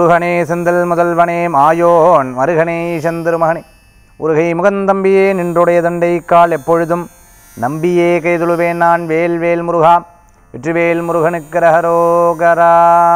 முருகனே செந்தில் முதல்வனே மாயோன் மருகனே செந்திருமகனே உருகை முகந்தம்பியே நின்றுடைய தண்டை கால் எப்பொழுதும் நம்பியே கைதுழுவேன் நான் வேல் வேல் முருகா வெற்றிவேல் முருகனுக்கு ரகரோகரா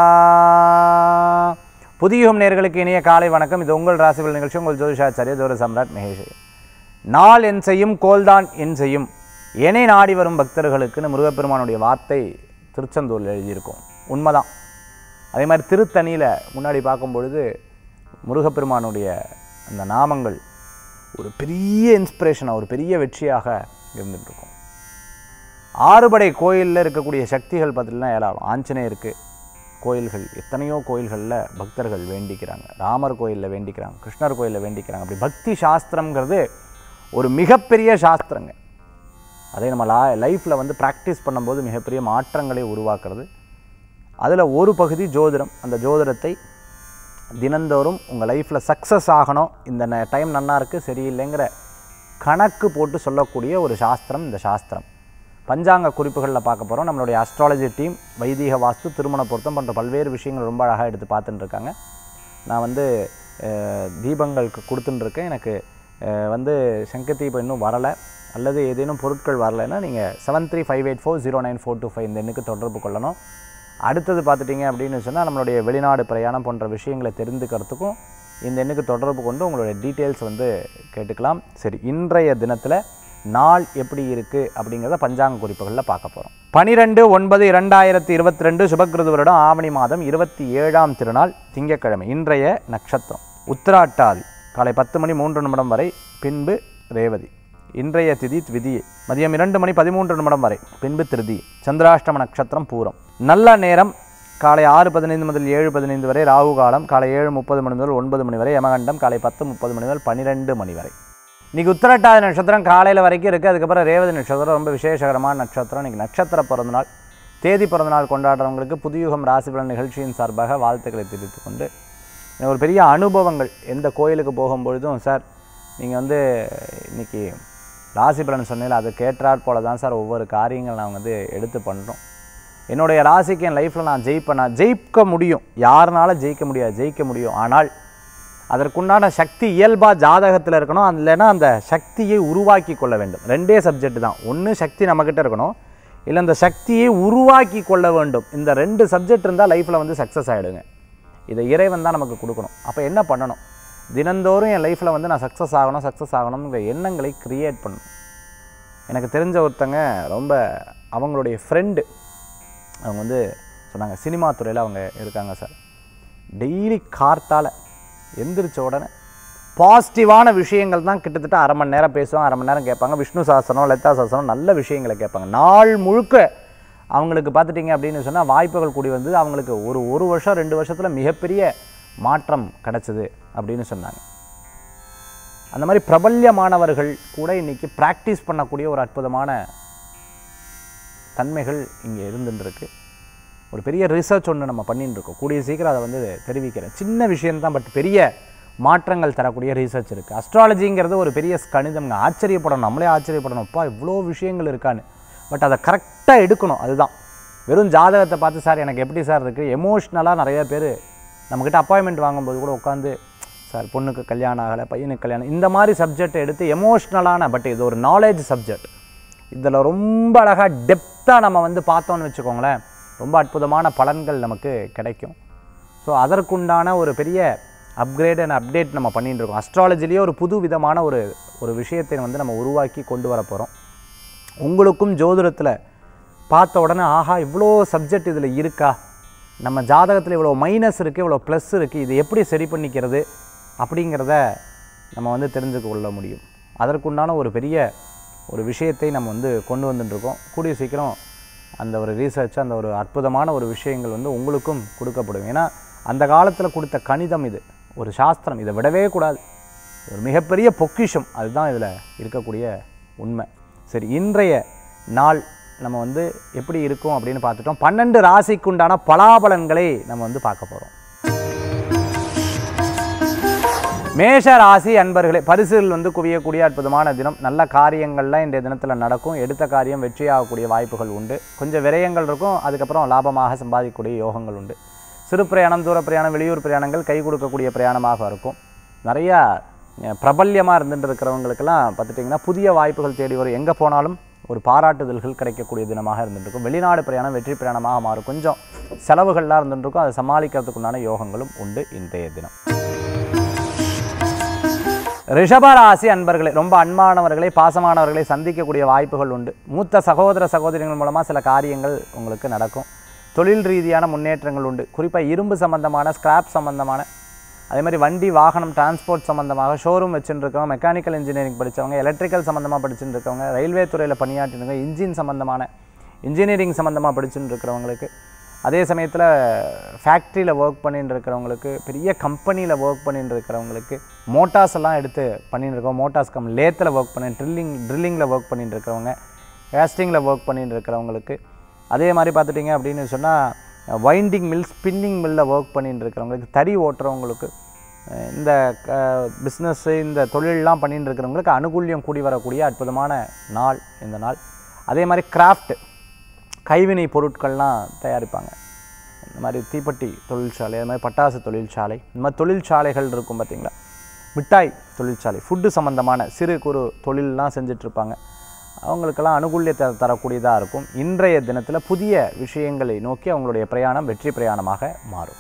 புதியுகம் நேர்களுக்கு இனிய காலை வணக்கம் இது உங்கள் ராசிபல் நிகழ்ச்சி உங்கள் ஜோதிஷாச்சாரிய ஜோர சம்ராட் மகேஷ் நாள் என் செய்யும் கோல்தான் என் செய்யும் என்னை நாடி வரும் பக்தர்களுக்குன்னு முருகப்பெருமானுடைய வார்த்தை திருச்செந்தூரில் எழுதியிருக்கும் உண்மைதான் அதே மாதிரி திருத்தணியில் முன்னாடி பார்க்கும் பொழுது முருகப்பெருமானுடைய அந்த நாமங்கள் ஒரு பெரிய இன்ஸ்பிரேஷனாக ஒரு பெரிய வெற்றியாக இருந்துட்டு இருக்கும் ஆறுபடை கோயிலில் இருக்கக்கூடிய சக்திகள் பார்த்தீங்கன்னா ஏராளம் ஆஞ்சநேயருக்கு கோயில்கள் எத்தனையோ கோயில்களில் பக்தர்கள் வேண்டிக்கிறாங்க ராமர் கோயிலில் வேண்டிக்கிறாங்க கிருஷ்ணர் கோயிலில் வேண்டிக்கிறாங்க அப்படி பக்தி சாஸ்திரங்கிறது ஒரு மிகப்பெரிய சாஸ்திரங்க அதை நம்ம லா லைஃப்பில் வந்து ப்ராக்டிஸ் பண்ணும்போது மிகப்பெரிய மாற்றங்களை உருவாக்குறது அதில் ஒரு பகுதி ஜோதிடம் அந்த ஜோதிடத்தை தினந்தோறும் உங்கள் லைஃப்பில் சக்ஸஸ் ஆகணும் இந்த டைம் நன்னா இருக்குது சரியில்லைங்கிற கணக்கு போட்டு சொல்லக்கூடிய ஒரு சாஸ்திரம் இந்த சாஸ்திரம் பஞ்சாங்க குறிப்புகளில் பார்க்க போகிறோம் நம்மளுடைய அஸ்ட்ராலஜி டீம் வைதீக வாஸ்து திருமண பொருத்தம் போன்ற பல்வேறு விஷயங்கள் ரொம்ப அழகாக எடுத்து பார்த்துட்டு இருக்காங்க நான் வந்து அஹ், தீபங்களுக்கு கொடுத்துட்டு இருக்கேன் எனக்கு அஹ், வந்து சங்க தீபம் இன்னும் வரலை அல்லது ஏதேனும் பொருட்கள் வரலைன்னா நீங்கள் seven three five eight four zero nine four two five இந்த எண்ணுக்கு தொடர்பு கொள்ளணும் அடுத்தது பார்த்துட்டிங்க அப்படின்னு சொன்னால் நம்மளுடைய வெளிநாடு பிரயாணம் போன்ற விஷயங்களை தெரிந்துக்கிறதுக்கும் இந்த எண்ணுக்கு தொடர்பு கொண்டு உங்களுடைய டீட்டெயில்ஸ் வந்து கேட்டுக்கலாம் சரி இன்றைய தினத்தில் நாள் எப்படி இருக்குது அப்படிங்கிறத பஞ்சாங்க குறிப்புகளில் பார்க்க போகிறோம் பனிரெண்டு ஒன்பது இரண்டாயிரத்தி இருபத்தி ரெண்டு சுபகிருது வருடம் ஆவணி மாதம் இருபத்தி ஏழாம் திருநாள் திங்கட்கிழமை இன்றைய நட்சத்திரம் உத்திராட்டாதி காலை பத்து மணி மூன்று நிமிடம் வரை பின்பு ரேவதி இன்றைய திதி விதியை மதியம் இரண்டு மணி பதிமூன்று நிமிடம் வரை பின்பு திருதி சந்திராஷ்டம நட்சத்திரம் பூரம் நல்ல நேரம் காலை ஆறு பதினைந்து முதல் ஏழு பதினைந்து வரை ராகு காலம் காலை ஏழு முப்பது மணி முதல் ஒன்பது மணி வரை யமகண்டம் காலை பத்து முப்பது மணி முதல் பன்னிரெண்டு மணி வரை இன்னைக்கு உத்திரட்டாதி நட்சத்திரம் காலையில் வரைக்கும் இருக்குது அதுக்கப்புறம் ரேவதி நட்சத்திரம் ரொம்ப விசேஷகரமான நட்சத்திரம் இன்னைக்கு நட்சத்திர பிறந்தநாள் தேதி பிறந்தநாள் கொண்டாடுறவங்களுக்கு புதியுகம் ராசி பலன் நிகழ்ச்சியின் சார்பாக வாழ்த்துக்களை தெரிவித்துக் கொண்டு எனக்கு ஒரு பெரிய அனுபவங்கள் எந்த கோயிலுக்கு போகும்பொழுதும் சார் நீங்கள் வந்து இன்னைக்கு ராசி பலன் சொன்னீங்க அதை கேட்டாற் போல தான் சார் ஒவ்வொரு காரியங்கள் நான் வந்து எடுத்து பண்ணுறோம் என்னுடைய ராசிக்கு என் லைஃப்பில் நான் ஜெயிப்பேன் நான் ஜெயிக்க முடியும் யாருனால ஜெயிக்க முடியாது ஜெயிக்க முடியும் ஆனால் அதற்குண்டான சக்தி இயல்பாக ஜாதகத்தில் இருக்கணும் அது இல்லைன்னா அந்த சக்தியை உருவாக்கி கொள்ள வேண்டும் ரெண்டே சப்ஜெக்ட் தான் ஒன்று சக்தி நம்மக்கிட்ட இருக்கணும் இல்லை அந்த சக்தியை உருவாக்கி கொள்ள வேண்டும் இந்த ரெண்டு சப்ஜெக்ட் இருந்தால் லைஃப்பில் வந்து சக்ஸஸ் ஆகிடுங்க இதை இறைவன் தான் நமக்கு கொடுக்கணும் அப்போ என்ன பண்ணணும் தினந்தோறும் என் லைஃப்பில் வந்து நான் சக்ஸஸ் ஆகணும் சக்ஸஸ் ஆகணுங்கிற எண்ணங்களை கிரியேட் பண்ணணும் எனக்கு தெரிஞ்ச ஒருத்தங்க ரொம்ப அவங்களுடைய ஃப்ரெண்டு அவங்க வந்து சொன்னாங்க சினிமா துறையில் அவங்க இருக்காங்க சார் டெய்லி கார்த்தால எந்திரிச்ச உடனே பாசிட்டிவான விஷயங்கள் தான் கிட்டத்தட்ட அரை மணி நேரம் பேசுவாங்க அரை மணி நேரம் கேட்பாங்க விஷ்ணு சாசனம் லலிதா சாசனம் நல்ல விஷயங்களை கேட்பாங்க நாள் முழுக்க அவங்களுக்கு பார்த்துட்டிங்க அப்படின்னு சொன்னால் வாய்ப்புகள் கூடி வந்து அவங்களுக்கு ஒரு ஒரு வருஷம் ரெண்டு வருஷத்தில் மிகப்பெரிய மாற்றம் கிடச்சிது அப்படின்னு சொன்னாங்க அந்த மாதிரி பிரபல்யமானவர்கள் கூட இன்னைக்கு ப்ராக்டிஸ் பண்ணக்கூடிய ஒரு அற்புதமான தன்மைகள் இங்கே இருந்துருக்கு ஒரு பெரிய ரிசர்ச் ஒன்று நம்ம பண்ணிட்டு இருக்கோம் கூடிய சீக்கிரம் அதை வந்து தெரிவிக்கிறேன் சின்ன விஷயம்தான் பட் பெரிய மாற்றங்கள் தரக்கூடிய ரிசர்ச் இருக்குது அஸ்ட்ராலஜிங்கிறது ஒரு பெரிய கணிதம்ங்க ஆச்சரியப்படணும் நம்மளே ஆச்சரியப்படணும் அப்பா இவ்வளோ விஷயங்கள் இருக்கான்னு பட் அதை கரெக்டாக எடுக்கணும் அதுதான் வெறும் ஜாதகத்தை பார்த்து சார் எனக்கு எப்படி சார் இருக்குது எமோஷ்னலாக நிறைய பேர் நம்மக்கிட்ட அப்பாயின்மெண்ட் வாங்கும்போது கூட உட்காந்து சார் பொண்ணுக்கு கல்யாணம் ஆகலை பையனுக்கு கல்யாணம் இந்த மாதிரி சப்ஜெக்டை எடுத்து எமோஷ்னலான பட் இது ஒரு நாலேஜ் சப்ஜெக்ட் இதில் ரொம்ப அழகாக டெப்த்தாக நம்ம வந்து பார்த்தோன்னு வச்சுக்கோங்களேன் ரொம்ப அற்புதமான பலன்கள் நமக்கு கிடைக்கும் ஸோ அதற்குண்டான ஒரு பெரிய அப்கிரேட் அண்ட் அப்டேட் நம்ம பண்ணிட்டு இருக்கோம் அஸ்ட்ராலஜிலேயே ஒரு புது விதமான ஒரு ஒரு விஷயத்தை வந்து நம்ம உருவாக்கி கொண்டு வர போகிறோம் உங்களுக்கும் ஜோதிடத்தில் பார்த்த உடனே ஆஹா இவ்வளோ சப்ஜெக்ட் இதில் இருக்கா நம்ம ஜாதகத்தில் இவ்வளோ மைனஸ் இருக்குது இவ்வளோ ப்ளஸ் இருக்குது இது எப்படி சரி பண்ணிக்கிறது அப்படிங்கிறத நம்ம வந்து தெரிஞ்சு கொள்ள முடியும் அதற்குண்டான ஒரு பெரிய ஒரு விஷயத்தை நம்ம வந்து கொண்டு வந்துட்டுருக்கோம் கூடிய சீக்கிரம் அந்த ஒரு ரீசர்ச் அந்த ஒரு அற்புதமான ஒரு விஷயங்கள் வந்து உங்களுக்கும் கொடுக்கப்படும் ஏன்னா அந்த காலத்தில் கொடுத்த கணிதம் இது ஒரு சாஸ்திரம் இதை விடவே கூடாது ஒரு மிகப்பெரிய பொக்கிஷம் அதுதான் இதில் இருக்கக்கூடிய உண்மை சரி இன்றைய நாள் நம்ம வந்து எப்படி இருக்கும் அப்படின்னு பார்த்துட்டோம் பன்னெண்டு ராசிக்குண்டான பலாபலன்களை நம்ம வந்து பார்க்க போகிறோம் மேஷ ராசி அன்பர்களே பரிசுகள் வந்து குவியக்கூடிய அற்புதமான தினம் நல்ல காரியங்கள்லாம் இன்றைய தினத்தில் நடக்கும் எடுத்த காரியம் வெற்றியாகக்கூடிய வாய்ப்புகள் உண்டு கொஞ்சம் விரயங்கள் இருக்கும் அதுக்கப்புறம் லாபமாக சம்பாதிக்கக்கூடிய யோகங்கள் உண்டு சிறு பிரயாணம் தூர பிரயாணம் வெளியூர் பிரயாணங்கள் கை கொடுக்கக்கூடிய பிரயாணமாக இருக்கும் நிறையா அஹ், பிரபல்யமா இருந்துட்டு இருக்கிறவங்களுக்கெல்லாம் பார்த்துட்டிங்கன்னா புதிய வாய்ப்புகள் தேடி வரும் எங்கே போனாலும் ஒரு பாராட்டுதல்கள் கிடைக்கக்கூடிய தினமாக இருந்துட்டு இருக்கும் வெளிநாடு பிரயாணம் வெற்றி பிரயாணமாக மாறும் கொஞ்சம் செலவுகள்லாம் இருந்துட்டு இருக்கும் அதை சமாளிக்கிறதுக்குண்டான யோகங்களும் உண்டு இன்றைய தினம் ரிஷபராசி அன்பர்களே ரொம்ப அன்பானவர்களை பாசமானவர்களை சந்திக்கக்கூடிய வாய்ப்புகள் உண்டு மூத்த சகோதர சகோதரிகள் மூலமாக சில காரியங்கள் உங்களுக்கு நடக்கும் தொழில் ரீதியான முன்னேற்றங்கள் உண்டு குறிப்பாக இரும்பு சம்பந்தமான ஸ்கிராப் சம்பந்தமான அதே மாதிரி வண்டி வாகனம் டிரான்ஸ்போர்ட் சம்பந்தமாக ஷோரூம் வச்சுட்டு இருக்கவங்க மெக்கானிக்கல் இன்ஜினியரிங் படித்தவங்க எலக்ட்ரிக்கல் சம்பந்தமாக படிச்சுட்டு இருக்கவங்க ரயில்வே துறையில் பணியாற்றினவங்க இன்ஜின் சம்பந்தமான இன்ஜினியரிங் சம்பந்தமாக படிச்சுட்டு இருக்கிறவங்களுக்கு அதே சமயத்தில் ஃபேக்ட்ரியில் ஒர்க் பண்ணிட்டு இருக்கிறவங்களுக்கு பெரிய கம்பெனியில் ஒர்க் பண்ணிட்டு இருக்கிறவங்களுக்கு மோட்டார்ஸ் எல்லாம் எடுத்து பண்ணிட்டு இருக்கோம் மோட்டார்ஸ் கம் லேத்தில் ஒர்க் பண்ணி ட்ரில்லிங் ட்ரில்லிங்கில் ஒர்க் பண்ணிட்டு இருக்கிறவங்க கேஸ்டிங்கில் ஒர்க் பண்ணிட்டு இருக்கிறவங்களுக்கு அதே மாதிரி பார்த்துட்டிங்க அப்படின்னு சொன்னால் வைண்டிங் மில் ஸ்பின்னிங் மில்லில் ஒர்க் பண்ணிட்டு இருக்கிறவங்களுக்கு தறி ஓட்டுறவங்களுக்கு அஹ் இந்த பிஸ்னஸ்ஸு இந்த தொழிலெலாம் பண்ணிட்டு இருக்கிறவங்களுக்கு அனுகூல்யம் கூடி வரக்கூடிய அற்புதமான நாள் இந்த நாள் அதே மாதிரி கிராஃப்ட் கைவினை பொருட்கள்லாம் தயாரிப்பாங்க இந்த மாதிரி தீப்பெட்டி தொழிற்சாலை அது மாதிரி பட்டாசு தொழிற்சாலை இந்த மாதிரி தொழிற்சாலைகள் இருக்கும் பார்த்தீங்களா மிட்டாய் தொழிற்சாலை ஃபுட்டு சம்மந்தமான சிறு குறு தொழிலெலாம் செஞ்சிட்ருப்பாங்க அவங்களுக்கெல்லாம் அனுகூல்யத்தை தரக்கூடியதாக இருக்கும் இன்றைய தினத்தில் புதிய விஷயங்களை நோக்கி அவங்களுடைய பிரயாணம் வெற்றி பிரயாணமாக மாறும்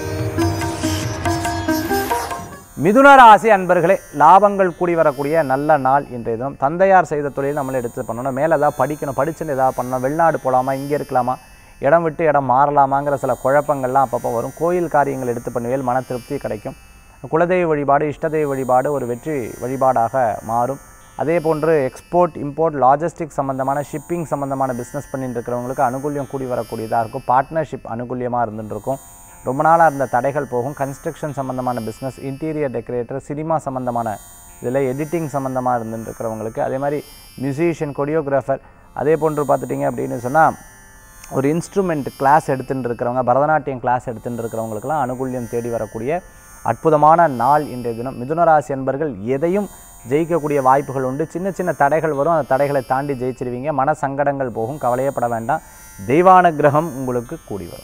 மிதுன ராசி அன்பர்களே லாபங்கள் கூடி வரக்கூடிய நல்ல நாள் இன்றைய தினம் தந்தையார் செய்த தொழில் நம்மள எடுத்து பண்ணணும் மேலே ஏதாவது படிக்கணும் படிச்சுன்னு ஏதாவது பண்ணணும் வெளிநாடு போகலாமா இங்கே இருக்கலாமா இடம் விட்டு இடம் மாறலாமாங்கிற சில குழப்பங்கள்லாம் அப்பப்போ வரும் கோயில் காரியங்கள் எடுத்து பண்ணுவேல் மன திருப்தி கிடைக்கும் குலதெய்வ வழிபாடு இஷ்டதெய்வ வழிபாடு ஒரு வெற்றி வழிபாடாக மாறும் அதே போன்று எக்ஸ்போர்ட் இம்போர்ட் லாஜிஸ்டிக் சம்மந்தமான ஷிப்பிங் சம்மந்தமான பிஸ்னஸ் பண்ணிட்டு இருக்கிறவங்களுக்கு அனுகூல்யம் கூடி வரக்கூடியதாக இருக்கும் பார்ட்னர்ஷிப் அனுகூல்யமாக இருந்துட்டு இருக்கும் ரொம்ப நாளாக இருந்த தடைகள் போகும் கன்ஸ்ட்ரக்ஷன் சம்மந்தமான பிஸ்னஸ் இன்டீரியர் டெக்கரேட்டர் சினிமா சம்மந்தமான இதில் எடிட்டிங் சம்மந்தமாக இருந்துட்டு இருக்கிறவங்களுக்கு அதே மாதிரி மியூசிஷியன் கொரியோகிராஃபர் அதே போன்று பார்த்துட்டிங்க அப்படின்னு சொன்னால் ஒரு இன்ஸ்ட்ருமெண்ட் கிளாஸ் எடுத்துட்டு இருக்கிறவங்க பரதநாட்டியம் கிளாஸ் எடுத்துட்டு இருக்கிறவங்களுக்கெல்லாம் அனுகூல்யம் தேடி வரக்கூடிய அற்புதமான நாள் இன்றைய தினம் மிதுனராசி என்பர்கள் எதையும் ஜெயிக்கக்கூடிய வாய்ப்புகள் உண்டு சின்ன சின்ன தடைகள் வரும் அந்த தடைகளை தாண்டி ஜெயிச்சிருவீங்க மன சங்கடங்கள் போகும் கவலையப்பட வேண்டாம் தெய்வானுக்கிரகம் உங்களுக்கு கூடி வரும்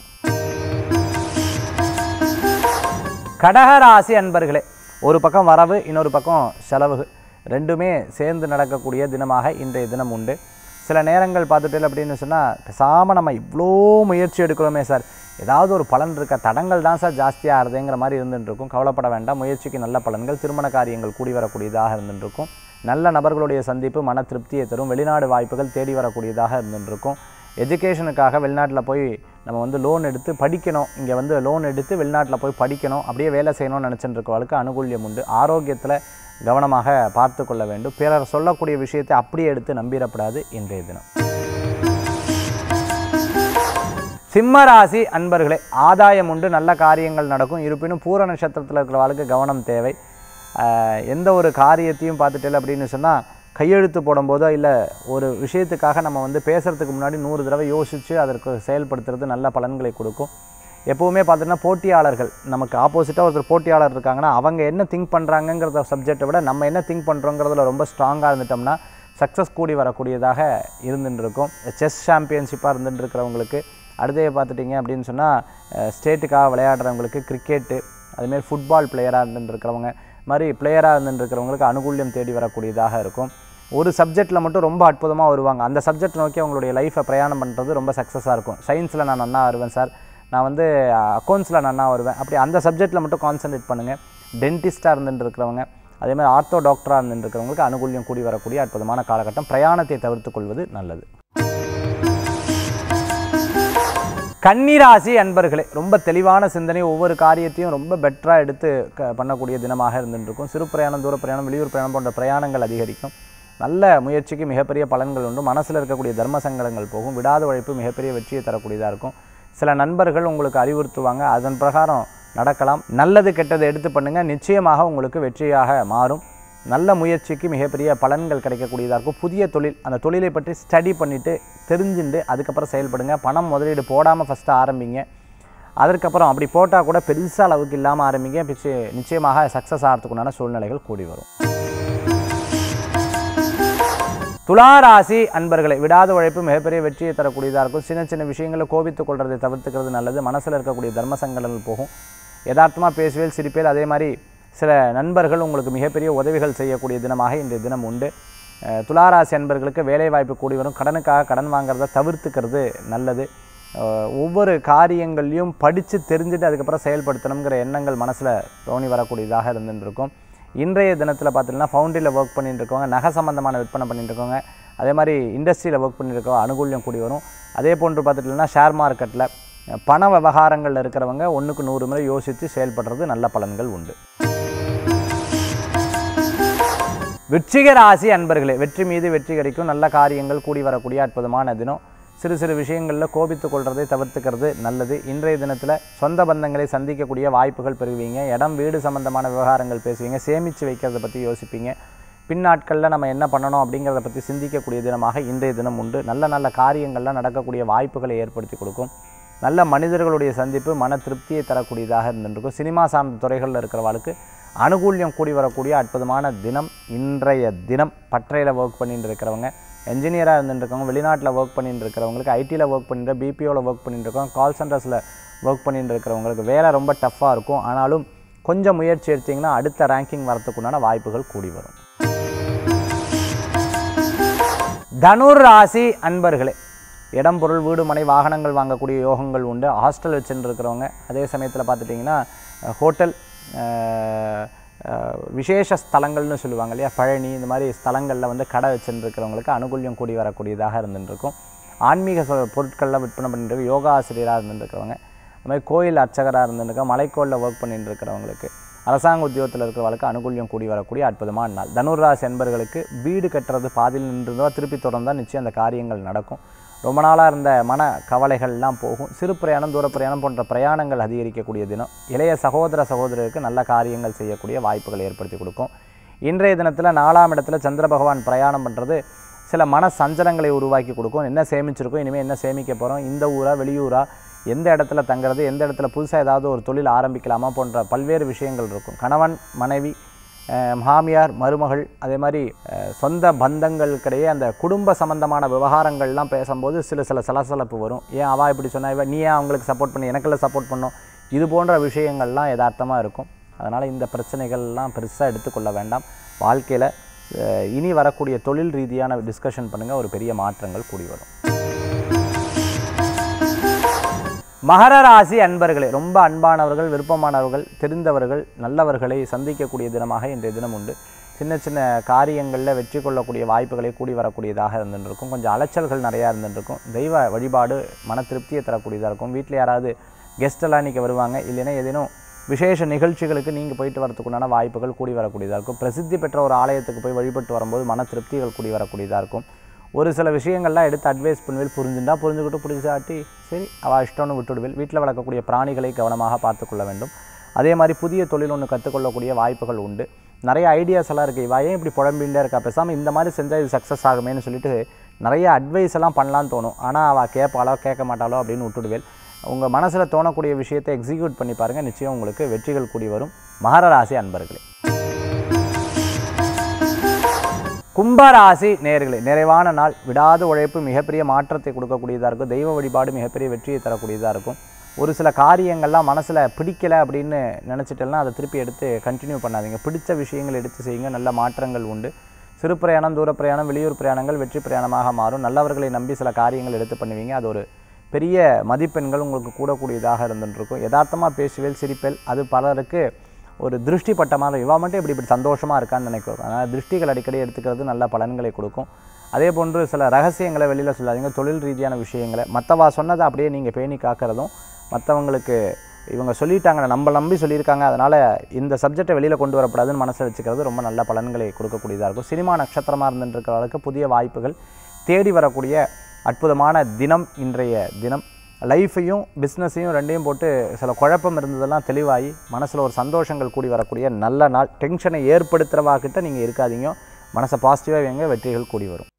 கடகராசி அன்பர்களே ஒரு பக்கம் வரவு இன்னொரு பக்கம் செலவு ரெண்டுமே சேர்ந்து நடக்கக்கூடிய தினமாக இன்றைய தினம் உண்டு சில நேரங்கள் பார்த்துட்டு அப்படின்னு சொன்னால் பேசாமல் நம்ம இவ்வளோ முயற்சி எடுக்கிறோமே சார் ஏதாவது ஒரு பலன் இருக்க தடங்கள் தான் சார் ஜாஸ்தியாக ஆகுதுங்கிற மாதிரி இருந்துட்டு இருக்கும் கவலைப்பட வேண்டாம் முயற்சிக்கு நல்ல பலன்கள் திருமண காரியங்கள் கூடி வரக்கூடியதாக இருந்துட்டு இருக்கும் நல்ல நபர்களுடைய சந்திப்பு மன திருப்தியை தரும் வெளிநாடு வாய்ப்புகள் தேடி வரக்கூடியதாக இருந்துட்டு இருக்கும் எஜுகேஷனுக்காக வெளிநாட்டில் போய் நம்ம வந்து லோன் எடுத்து படிக்கணும் இங்கே வந்து லோன் எடுத்து வெளிநாட்டில் போய் படிக்கணும் அப்படியே வேலை செய்யணும்னு நினச்சிட்டு இருக்கவளுக்கு அனுகூல்யம் உண்டு ஆரோக்கியத்தில் கவனமாக பார்த்து கொள்ள வேண்டும் பிறர் சொல்லக்கூடிய விஷயத்தை அப்படியே எடுத்து நம்பிடப்படாது இன்றைய தினம் சிம்மராசி அன்பர்களே ஆதாயம் உண்டு நல்ல காரியங்கள் நடக்கும் இருப்பினும் பூர நட்சத்திரத்தில் இருக்கிறவளுக்கு கவனம் தேவை ஆஹ் எந்த ஒரு காரியத்தையும் பார்த்துட்டு அப்படின்னு சொன்னால் கையெழுத்து போடும்போதோ இல்லை ஒரு விஷயத்துக்காக நம்ம வந்து பேசுகிறதுக்கு முன்னாடி நூறு தடவை யோசித்து அதற்கு செயல்படுத்துறது நல்ல பலன்களை கொடுக்கும் எப்போவுமே பார்த்தீங்கன்னா போட்டியாளர்கள் நமக்கு ஆப்போசிட்டாக ஒருத்தர் போட்டியாளர் இருக்காங்கன்னா அவங்க என்ன திங்க் பண்ணுறாங்கங்கிறத சப்ஜெக்டை விட நம்ம என்ன திங்க் பண்ணுறோங்கிறதுல ரொம்ப ஸ்ட்ராங்காக இருந்துட்டோம்னா சக்ஸஸ் கூடி வரக்கூடியதாக இருந்துட்டு இருக்கும் செஸ் சாம்பியன்ஷிப்பாக இருந்துட்டு இருக்கிறவங்களுக்கு அடுத்தே பார்த்துட்டிங்க அப்படின்னு சொன்னால் ஸ்டேட்டுக்காக விளையாடுறவங்களுக்கு கிரிக்கெட்டு அதுமாரி ஃபுட்பால் பிளேயராக இருந்துட்டு இருக்கிறவங்க மாதிரி பிளேயராக இருந்துட்டு இருக்கிறவங்களுக்கு அனுகூல்யம் தேடி வரக்கூடியதாக இருக்கும் ஒரு சப்ஜெக்ட்டில் மட்டும் ரொம்ப அற்புதமாக வருவாங்க அந்த சப்ஜெக்ட் நோக்கி அவங்களுடைய லைஃப்பை பிரயாணம் பண்ணுறது ரொம்ப சக்ஸஸாக இருக்கும் சயின்ஸில் நான் நன்னா வருவேன் சார் நான் வந்து அக்கௌண்ட்ஸில் நன்னா வருவேன் அப்படி அந்த சப்ஜெக்ட்டில் மட்டும் கான்சென்ட்ரேட் பண்ணுங்கள் டென்டிஸ்ட்டாக இருந்துட்டு இருக்கிறவங்க அதே மாதிரி ஆர்த்தோ டாக்டராக இருந்துட்டு இருக்கிறவங்களுக்கு அனுகூல்யம் கூடி வரக்கூடிய அற்புதமான காலகட்டம் பிரயாணத்தை தவிர்த்து கொள்வது நல்லது கன்னிராசி அன்பர்களே ரொம்ப தெளிவான சிந்தனை ஒவ்வொரு காரியத்தையும் ரொம்ப பெட்டராக எடுத்து க பண்ணக்கூடிய தினமாக இருந்துட்டு இருக்கும் சிறு பிரயாணம் தூர பிரயாணம் வெளியூர் பிரயாணம் போன்ற பிரயாணங்கள் அதிகரிக்கும் நல்ல முயற்சிக்கு மிகப்பெரிய பலன்கள் உண்டு மனசில் இருக்கக்கூடிய தர்ம சங்கடங்கள் போகும் விடாத உழைப்பு மிகப்பெரிய வெற்றியை தரக்கூடியதாக இருக்கும் சில நண்பர்கள் உங்களுக்கு அறிவுறுத்துவாங்க அதன் பிரகாரம் நடக்கலாம் நல்லது கெட்டதை எடுத்து பண்ணுங்கள் நிச்சயமாக உங்களுக்கு வெற்றியாக மாறும் நல்ல முயற்சிக்கு மிகப்பெரிய பலன்கள் கிடைக்கக்கூடியதாக இருக்கும் புதிய தொழில் அந்த தொழிலை பற்றி ஸ்டடி பண்ணிவிட்டு தெரிஞ்சுட்டு அதுக்கப்புறம் செயல்படுங்க பணம் முதலீடு போடாமல் ஃபஸ்ட்டு ஆரம்பிங்க அதற்கப்புறம் அப்படி போட்டால் கூட பெருசாக அளவுக்கு இல்லாமல் ஆரம்பிங்க பிச்சு நிச்சயமாக சக்ஸஸ் ஆகிறதுக்குண்டான சூழ்நிலைகள் கூடி வரும் துலா ராசி அன்பர்களை விடாத உழைப்பு மிகப்பெரிய வெற்றியை தரக்கூடியதாக இருக்கும் சின்ன சின்ன விஷயங்களில் கோபித்துக் கொள்றதை தவிர்த்துக்கிறது நல்லது மனசில் இருக்கக்கூடிய தர்ம சங்கடங்கள் போகும் யதார்த்தமாக பேசுவேல் சிரிப்பேல் அதே மாதிரி சில நண்பர்கள் உங்களுக்கு மிகப்பெரிய உதவிகள் செய்யக்கூடிய தினமாக இன்றைய தினம் உண்டு அஹ் துளாராசி அன்பர்களுக்கு வேலை வாய்ப்பு கூடி வரும் கடனுக்காக கடன் வாங்குறத தவிர்த்துக்கிறது நல்லது அஹ் ஒவ்வொரு காரியங்கள்லையும் படித்து தெரிஞ்சுட்டு அதுக்கப்புறம் செயல்படுத்தணுங்கிற எண்ணங்கள் மனசில் தோணி வரக்கூடியதாக இருந்துட்டு இருக்கும் இன்றைய தினத்தில் பார்த்தீங்கன்னா ஃபவுண்டரியில் ஒர்க் பண்ணிட்டு இருக்கவங்க நகை சம்பந்தமான விற்பனை பண்ணிட்டு இருக்கவங்க அதே மாதிரி இண்டஸ்ட்ரியில் ஒர்க் பண்ணிட்டு இருக்கவங்க அனுகூல்யம் கூடி வரும் அதே போன்று பார்த்துட்டிங்கன்னா ஷேர் மார்க்கெட்டில் பண விவகாரங்களில் இருக்கிறவங்க ஒன்றுக்கு நூறு முறை யோசித்து செயல்படுறது நல்ல பலன்கள் உண்டு விருச்சிக ராசி அன்பர்களே வெற்றி மீது வெற்றி கிடைக்கும் நல்ல காரியங்கள் கூடி வரக்கூடிய அற்புதமான தினம் சிறு சிறு விஷயங்களில் கோபித்துக் கொள்றதை தவிர்த்துக்கிறது நல்லது இன்றைய தினத்தில் சொந்த பந்தங்களை சந்திக்கக்கூடிய வாய்ப்புகள் பெறுவீங்க இடம் வீடு சம்பந்தமான விவகாரங்கள் பேசுவீங்க சேமித்து வைக்கிறத பற்றி யோசிப்பீங்க பின்னாட்களில் நம்ம என்ன பண்ணணும் அப்படிங்கிறத பற்றி சிந்திக்கக்கூடிய தினமாக இன்றைய தினம் உண்டு நல்ல நல்ல காரியங்கள்லாம் நடக்கக்கூடிய வாய்ப்புகளை ஏற்படுத்தி கொடுக்கும் நல்ல மனிதர்களுடைய சந்திப்பு மன திருப்தியை தரக்கூடியதாக இருந்துருக்கும் சினிமா சார்ந்த துறைகளில் இருக்கிறவர்களுக்கு அனுகூல்யம் கூடி வரக்கூடிய அற்புதமான தினம் இன்றைய தினம் பற்றையில் ஒர்க் பண்ணிட்டு இருக்கிறவங்க என்ஜினியராக இருந்துட்டு இருக்கவங்க வெளிநாட்டில் ஒர்க் பண்ணிட்டு இருக்கிறவங்களுக்கு ஐடியில் ஒர்க் பண்ணிட்டு பிபிஓவில் ஒர்க் பண்ணிட்டு இருக்கவங்க கால் சென்டர்ஸில் ஒர்க் பண்ணிட்டு இருக்கிறவங்களுக்கு வேலை ரொம்ப டஃப்பாக இருக்கும் ஆனாலும் கொஞ்சம் முயற்சி எடுத்தீங்கன்னா அடுத்த ரேங்கிங் வரத்துக்குண்டான வாய்ப்புகள் கூடி வரும் தனுர் ராசி அன்பர்களே இடம் பொருள் வீடு மனை வாகனங்கள் வாங்கக்கூடிய யோகங்கள் உண்டு ஹாஸ்டல் வச்சுட்டு இருக்கிறவங்க அதே சமயத்தில் பார்த்துட்டிங்கன்னா அஹ், ஹோட்டல் அஹ், அஹ், விசேஷ ஸ்தலங்கள்னு சொல்லுவாங்க இல்லையா பழனி இந்த மாதிரி ஸ்தலங்களில் வந்து கடை வச்சுட்டு இருக்கிறவங்களுக்கு அனுகூல்யம் கூடி வரக்கூடியதாக இருந்துட்டு இருக்கும் ஆன்மீக சொ- பொருட்கள்லாம் விற்பனை பண்ணிட்டு இருக்க யோகா ஆசிரியராக இருந்துட்டு இருக்கிறவங்க அது மாதிரி கோயில் அர்ச்சகராக இருந்துருக்க மலைக்கோளில் ஒர்க் பண்ணிட்டு இருக்கிறவங்களுக்கு அரசாங்க உத்தியோகத்தில் இருக்கிறவங்களுக்கு அனுகூல்யம் கூடி வரக்கூடிய அற்புதமான நாள் தனுர் ராசி அன்பர்களுக்கு வீடு கட்டுறது பாதியில் நின்றுதோ திருப்பி தொடர்ந்தால் நிச்சயம் அந்த காரியங்கள் நடக்கும் ரொம்ப நாளாக இருந்த மன கவலைகள்லாம் போகும் சிறு பிரயாணம் தூர பிரயாணம் போன்ற பிரயாணங்கள் அதிகரிக்கக்கூடிய தினம் இளைய சகோதர சகோதரருக்கு நல்ல காரியங்கள் செய்யக்கூடிய வாய்ப்புகளை ஏற்படுத்தி கொடுக்கும் இன்றைய தினத்தில் நாலாம் இடத்துல சந்திர பகவான் பிரயாணம் பண்ணுறது சில மன சஞ்சலங்களை உருவாக்கி கொடுக்கும் என்ன சேமிச்சிருக்கோம் இனிமேல் என்ன சேமிக்க போகிறோம் இந்த ஊரா வெளியூரா எந்த இடத்துல தங்குறது எந்த இடத்துல புதுசாக ஏதாவது ஒரு தொழில் ஆரம்பிக்கலாமா போன்ற பல்வேறு விஷயங்கள் இருக்கும் கணவன் மனைவி அஹ், மாமியார் மருமகள் அதே மாதிரி அஹ், சொந்த பந்தங்களுக்கிடையே அந்த குடும்ப சம்பந்தமான விவகாரங்கள்லாம் பேசும்போது சில சில சலசலப்பு வரும் ஏன் அவா இப்படி சொன்னா இவ நீ ஏன் அவங்களுக்கு சப்போர்ட் பண்ணி எனக்குள்ள சப்போர்ட் பண்ணும் இது போன்ற விஷயங்கள்லாம் யதார்த்தமாக இருக்கும் அதனால் இந்த பிரச்சனைகள்லாம் பெருசாக எடுத்துக்கொள்ள வேண்டாம் வாழ்க்கையில் இனி வரக்கூடிய தொழில் ரீதியான டிஸ்கஷன் பண்ணுங்கள் ஒரு பெரிய மாற்றங்கள் கூடி வரும் மகர ராசி அன்பர்களே ரொம்ப அன்பானவர்கள் விருப்பமானவர்கள் தெரிந்தவர்கள் நல்லவர்களை சந்திக்கக்கூடிய தினமாக இன்றைய தினம் உண்டு சின்ன சின்ன காரியங்களில் வெற்றி கொள்ளக்கூடிய வாய்ப்புகளை கூடி வரக்கூடியதாக இருந்துட்டு இருக்கும் கொஞ்சம் அலைச்சல்கள் நிறையா இருந்துட்டு இருக்கும் தெய்வ வழிபாடு மன திருப்தியை தரக்கூடியதாக இருக்கும் வீட்டில் யாராவது கெஸ்ட் எல்லாம் இன்றைக்கி வருவாங்க இல்லைன்னா ஏதேனும் விசேஷ நிகழ்ச்சிகளுக்கு நீங்கள் போயிட்டு வரதுக்குண்டான வாய்ப்புகள் கூடி வரக்கூடியதாக இருக்கும் பிரசித்தி பெற்ற ஒரு ஆலயத்துக்கு போய் வழிபட்டு வரும்போது மன திருப்திகள் கூடி வரக்கூடியதாக இருக்கும் ஒரு சில விஷயங்கள்லாம் எடுத்து அட்வைஸ் பண்ணுவேல் புரிஞ்சுட்டா புரிஞ்சுக்கிட்டு புரிஞ்சாட்டி சரி அவள் இஷ்டம்னு விட்டுடுவேல் வீட்டில் வளர்க்கக்கூடிய பிராணிகளை கவனமாக பார்த்துக்கொள்ள வேண்டும் அதே மாதிரி புதிய தொழில் ஒன்று கற்றுக்கொள்ளக்கூடிய வாய்ப்புகள் உண்டு நிறைய ஐடியாஸ் எல்லாம் இருக்குது இவ ஏன் இப்படி புழம்பிகிட்டே இருக்கா பேசாமல் இந்த மாதிரி செஞ்சால் இது சக்ஸஸ் ஆகுமேன்னு சொல்லிட்டு நிறைய அட்வைஸ் எல்லாம் பண்ணலான்னு தோணும் ஆனால் அவள் கேட்பாளோ கேட்க மாட்டாளோ அப்படின்னு விட்டுடுவேல் உங்கள் மனசில் தோணக்கூடிய விஷயத்தை எக்ஸிக்யூட் பண்ணி பாருங்கள் நிச்சயம் உங்களுக்கு வெற்றிகள் கூடி வரும் மகர ராசி அன்பர்களே கும்பராசி நேர்களே நிறைவான நாள் விடாத உழைப்பு மிகப்பெரிய மாற்றத்தை கொடுக்கக்கூடியதாக இருக்கும் தெய்வ வழிபாடு மிகப்பெரிய வெற்றியை தரக்கூடியதாக இருக்கும் ஒரு சில காரியங்கள்லாம் மனசில் பிடிக்கலை அப்படின்னு நினச்சிட்டேன்னா அதை திருப்பி எடுத்து கண்டினியூ பண்ணாதீங்க பிடிச்ச விஷயங்கள் எடுத்து செய்யுங்க நல்ல மாற்றங்கள் உண்டு சிறு பிரயாணம் தூர பிரயாணம் வெளியூர் பிரயாணங்கள் வெற்றி பிரயாணமாக மாறும் நல்லவர்களை நம்பி சில காரியங்கள் எடுத்து பண்ணுவீங்க அது ஒரு பெரிய மதிப்பெண்கள் உங்களுக்கு கூடக்கூடியதாக இருந்துட்டு இருக்கும் யதார்த்தமாக பேசுவேல் சிரிப்பேல் அது பலருக்கு ஒரு திருஷ்டி பட்ட மாதிரி இவா மட்டும் இப்படி இப்படி சந்தோஷமாக இருக்கான்னு நினைக்கிறோம் அதனால் திருஷ்டிகள் அடிக்கடி எடுத்துக்கிறது நல்ல பலன்களை கொடுக்கும் அதே போன்று சில ரகசியங்களை வெளியில் சொல்லாதீங்க தொழில் ரீதியான விஷயங்களை மற்றவா சொன்னதை அப்படியே நீங்கள் பேணி காக்கிறதும் மற்றவங்களுக்கு இவங்க சொல்லிட்டாங்க நம்ம நம்பி சொல்லியிருக்காங்க அதனால் இந்த சப்ஜெக்டை வெளியில் கொண்டு வரக்கூடாதுன்னு மனசில் வச்சுக்கிறது ரொம்ப நல்ல பலன்களை கொடுக்கக்கூடியதாக இருக்கும் சினிமா நட்சத்திரமாக இருந்துருக்கிறவர்களுக்கு புதிய வாய்ப்புகள் தேடி வரக்கூடிய அற்புதமான தினம் இன்றைய தினம் லைஃப்பையும் பிஸ்னஸையும் ரெண்டையும் போட்டு சில குழப்பம் இருந்ததெல்லாம் தெளிவாகி மனசில் ஒரு சந்தோஷங்கள் கூடி வரக்கூடிய நல்ல நாள் டென்ஷனை ஏற்படுத்துகிறவாக்கிட்ட நீங்கள் இருக்காதீங்க மனசை பாசிட்டிவாக வைங்க வெற்றிகள் கூடி வரும்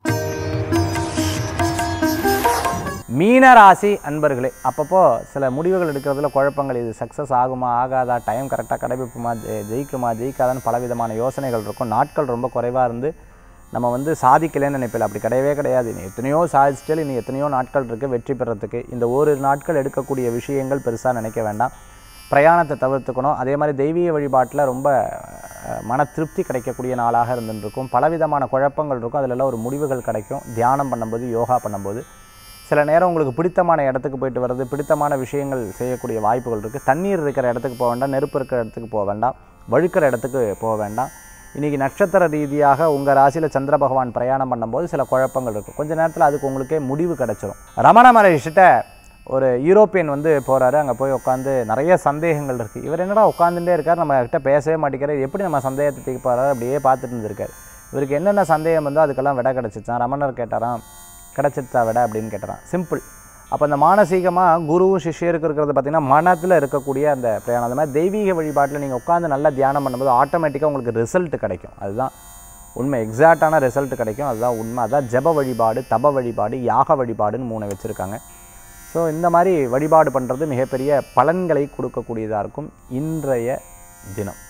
மீனராசி அன்பர்களே அப்பப்போ சில முடிவுகள் எடுக்கிறதுல குழப்பங்கள் இது சக்ஸஸ் ஆகுமா ஆகாதா டைம் கரெக்டாக கடைபிடிப்புமா ஜெ- ஜெயிக்குமா ஜெயிக்காதான்னு பலவிதமான யோசனைகள் இருக்கும் நாட்கள் ரொம்ப குறைவாக இருந்து நம்ம வந்து சாதிக்கலைன்னு நினைப்பில்ல அப்படி கிடையவே கிடையாது நீ எத்தனையோ சாதிச்சிட்டு நீ எத்தனையோ நாட்கள் இருக்குது வெற்றி பெறத்துக்கு இந்த ஓரிரு நாட்கள் எடுக்கக்கூடிய விஷயங்கள் பெருசாக நினைக்க வேண்டாம் பிரயாணத்தை தவிர்த்துக்கணும் அதே மாதிரி தெய்வீக வழிபாட்டில் ரொம்ப அஹ், மன திருப்தி கிடைக்கக்கூடிய நாளாக இருந்துருக்கும் பலவிதமான குழப்பங்கள் இருக்கும் அதிலெல்லாம் ஒரு முடிவுகள் கிடைக்கும் தியானம் பண்ணும்போது யோகா பண்ணும்போது சில நேரம் உங்களுக்கு பிடித்தமான இடத்துக்கு போயிட்டு வர்றது பிடித்தமான விஷயங்கள் செய்யக்கூடிய வாய்ப்புகள் இருக்குது தண்ணீர் இருக்கிற இடத்துக்கு போக வேண்டாம் நெருப்பு இருக்கிற இடத்துக்கு போக வேண்டாம் வழுக்கிற இடத்துக்கு போக வேண்டாம் இன்றைக்கி நட்சத்திர ரீதியாக உங்கள் ராசியில் சந்திர பகவான் பிரயாணம் பண்ணும்போது சில குழப்பங்கள் இருக்கும் கொஞ்ச நேரத்தில் அதுக்கு உங்களுக்கே முடிவு கிடச்சிரும் ரமண மகரிஷிட்ட ஒரு யூரோப்பியன் வந்து போகிறாரு அங்கே போய் உட்காந்து நிறைய சந்தேகங்கள் இருக்குது இவர் என்னடா உட்காந்துட்டே இருக்கார் நம்ம கிட்ட பேசவே மாட்டேங்கிறார் எப்படி நம்ம சந்தேகத்தை தீர்க்க போகிறாரு அப்படியே பார்த்துட்டு இருந்திருக்காரு இவருக்கு என்னென்ன சந்தேகம் வந்தோ அதுக்கெல்லாம் விடை கிடச்சிச்சான் ரமணர் கேட்டாராம் கிடச்சிருச்சா விட அப்படின்னு கேட்டாராம் சிம்பிள் அப்போ அந்த மானசீகமாக குருவும் சிஷ்யருக்கு இருக்கிறது பார்த்திங்கன்னா மனத்தில் இருக்கக்கூடிய அந்த பிரயாணம் அந்த மாதிரி தெய்வீக வழிபாட்டில் நீங்கள் உட்காந்து நல்லா தியானம் பண்ணும்போது ஆட்டோமேட்டிக்காக உங்களுக்கு ரிசல்ட் கிடைக்கும் அதுதான் உண்மை எக்ஸாக்டான ரிசல்ட் கிடைக்கும் அதுதான் உண்மை அதான் ஜெப வழிபாடு தப வழிபாடு யாக வழிபாடுன்னு மூணு வச்சுருக்காங்க ஸோ இந்த மாதிரி வழிபாடு பண்ணுறது மிகப்பெரிய பலன்களை கொடுக்கக்கூடியதாக இருக்கும் இன்றைய தினம்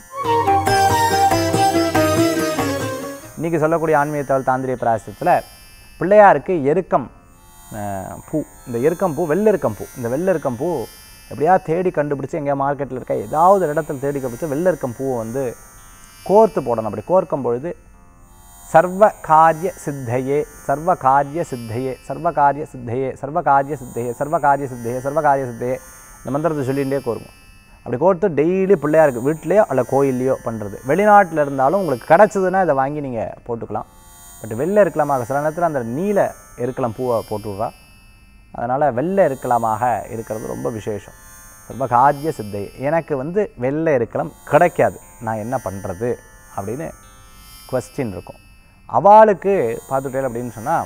இன்றைக்கி சொல்லக்கூடிய ஆன்மீகத்தால் தாந்திரிய பிராயசத்தில் பிள்ளையாருக்கு எருக்கம் அஹ், பூ இந்த எருக்கம் பூ வெள்ளெருக்கம் பூ இந்த வெள்ளெருக்கம் பூ எப்படியா தேடி கண்டுபிடிச்சி எங்கேயா மார்க்கெட்டில் இருக்க ஏதாவது ஒரு இடத்துல தேடி கண்டுபிடிச்சி வெள்ளெருக்கம் பூவை வந்து கோர்த்து போடணும் அப்படி கோர்க்கும் பொழுது சர்வ காரிய சித்தையே சர்வ காரிய சித்தையே சர்வ காரிய சித்தையே சர்வ காரிய சித்தையே சர்வ காரிய சித்தையே சர்வ காரிய சித்தையே இந்த மந்திரத்தை சொல்லிகிட்டே கோருங்க அப்படி கோர்த்து டெய்லி பிள்ளையாருக்கு வீட்லேயோ அல்ல கோயில்லையோ பண்ணுறது வெளிநாட்டில் இருந்தாலும் உங்களுக்கு கிடச்சதுன்னா இதை வாங்கி நீங்கள் போட்டுக்கலாம் பட் வெள்ளை இருக்கலாமாக சில நேரத்தில் அந்த நீல இருக்கலாம் பூவை போட்டு விட்றா அதனால் வெள்ளை இருக்கலாமாக இருக்கிறது ரொம்ப விசேஷம் ரொம்ப காரிய சித்தை எனக்கு வந்து வெள்ளை இருக்கலாம் கிடைக்காது நான் என்ன பண்ணுறது அப்படின்னு கொஸ்டின் இருக்கும் அவளுக்கு பார்த்துட்டேன் அப்படின்னு சொன்னால்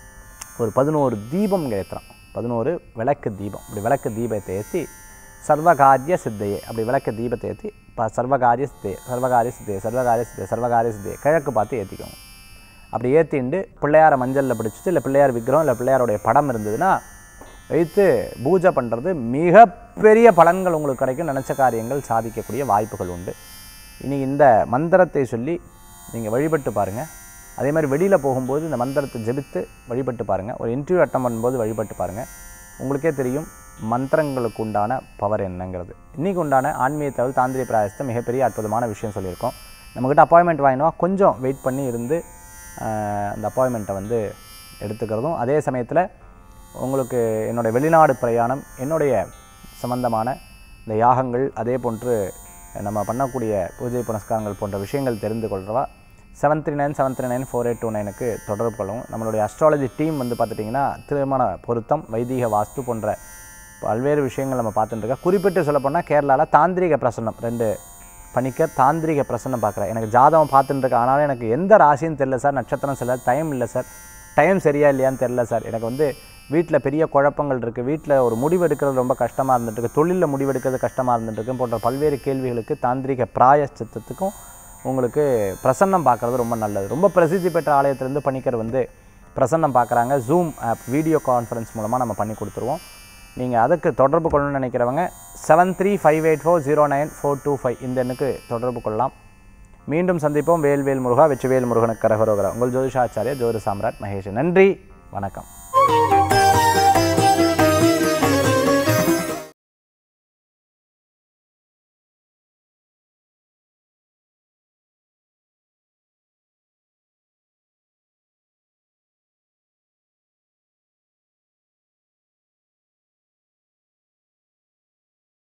ஒரு பதினோரு தீபம் ஏற்றுறான் பதினோரு விளக்கு தீபம் இப்படி விளக்கு தீபத்தை ஏற்றி சர்வகாரிய சித்தையே அப்படி விளக்கு தீபத்தை ஏற்றி ப சர்வகாரிய சித்தையே சர்வகாரிய சித்தையே சர்வகாரிய சித்தையே சர்வகாரிய சித்தையே கிழக்கு பார்த்து ஏற்றிக்கோங்க அப்படி ஏற்றிண்டு பிள்ளையாரை மஞ்சளில் பிடிச்சிட்டு இல்லை பிள்ளையார் விக்கிரம் இல்லை பிள்ளையாருடைய படம் இருந்ததுன்னா வைத்து பூஜை பண்ணுறது மிகப்பெரிய பலன்கள் உங்களுக்கு கிடைக்கும் நினச்ச காரியங்கள் சாதிக்கக்கூடிய வாய்ப்புகள் உண்டு இனி இந்த மந்திரத்தை சொல்லி நீங்கள் வழிபட்டு பாருங்கள் அதே மாதிரி வெளியில் போகும்போது இந்த மந்திரத்தை ஜெபித்து வழிபட்டு பாருங்கள் ஒரு இன்டர்வியூ அட்டம் பண்ணும்போது வழிபட்டு பாருங்கள் உங்களுக்கே தெரியும் மந்திரங்களுக்கு உண்டான பவர் என்னங்கிறது இன்றைக்கி உண்டான ஆன்மீக தகவல் தாந்திரிய பிராயசத்தை மிகப்பெரிய அற்புதமான விஷயம் சொல்லியிருக்கோம் நம்மக்கிட்ட அப்பாயின்மெண்ட் வாங்கினோம் கொஞ்சம் வெயிட் பண்ணி இருந்து ஆஹ், அந்த அப்பாயின்மெண்ட்டை வந்து எடுத்துக்கிறதும் அதே சமயத்தில் உங்களுக்கு என்னுடைய வெளிநாடு பிரயாணம் என்னுடைய சம்பந்தமான இந்த யாகங்கள் அதே போன்று நம்ம பண்ணக்கூடிய பூஜை புனஸ்காரங்கள் போன்ற விஷயங்கள் தெரிந்து கொள்கிறவா seven three nine seven three nine four eight two நைனுக்கு தொடர்பு கொள்ளவும் நம்மளுடைய அஸ்ட்ராலஜி டீம் வந்து பார்த்துட்டிங்கன்னா திருமண பொருத்தம் வைதீக வாஸ்து போன்ற பல்வேறு விஷயங்கள் நம்ம பார்த்துட்டு இருக்கோம் குறிப்பிட்டு சொல்லப்போனால் கேரளாவில் தாந்திரிக பிரசன்னம் ரெண்டு பணிக்க தாந்திரிக பிரசன்னம் பார்க்குறேன் எனக்கு ஜாதகம் பார்த்துட்டு இருக்கேன் ஆனாலும் எனக்கு எந்த ராசின்னு தெரில சார் நட்சத்திரம் சில டைம் இல்லை சார் டைம் சரியா இல்லையான்னு தெரில சார் எனக்கு வந்து வீட்டில் பெரிய குழப்பங்கள் இருக்குது வீட்டில் ஒரு முடிவு எடுக்கிறது ரொம்ப கஷ்டமாக இருந்துட்டு இருக்கு தொழிலில் முடிவெடுக்கிறது கஷ்டமாக இருந்துட்டு இருக்கு போன்ற பல்வேறு கேள்விகளுக்கு தாந்திரிக பிராயச்சித்தத்துக்கும் உங்களுக்கு பிரசன்னம் பார்க்குறது ரொம்ப நல்லது ரொம்ப பிரசித்தி பெற்ற ஆலயத்திலேருந்து பணிக்கர் வந்து பிரசன்னம் பார்க்குறாங்க ஜூம் ஆப் வீடியோ கான்ஃபரன்ஸ் மூலமாக நம்ம பண்ணி கொடுத்துருவோம் நீங்கள் அதுக்கு தொடர்பு கொள்ளணும்னு நினைக்கிறவங்க seven three five eight four zero nine four two five இந்த எண்ணுக்கு தொடர்பு கொள்ளலாம் மீண்டும் சந்திப்போம் வேல்வேல் முருகா வெற்றிவேல் முருகனுக்கு கரகரோகரா உங்கள் ஜோதிஷாச்சாரிய ஜோதி சாம்ராட் மகேஷ் நன்றி வணக்கம்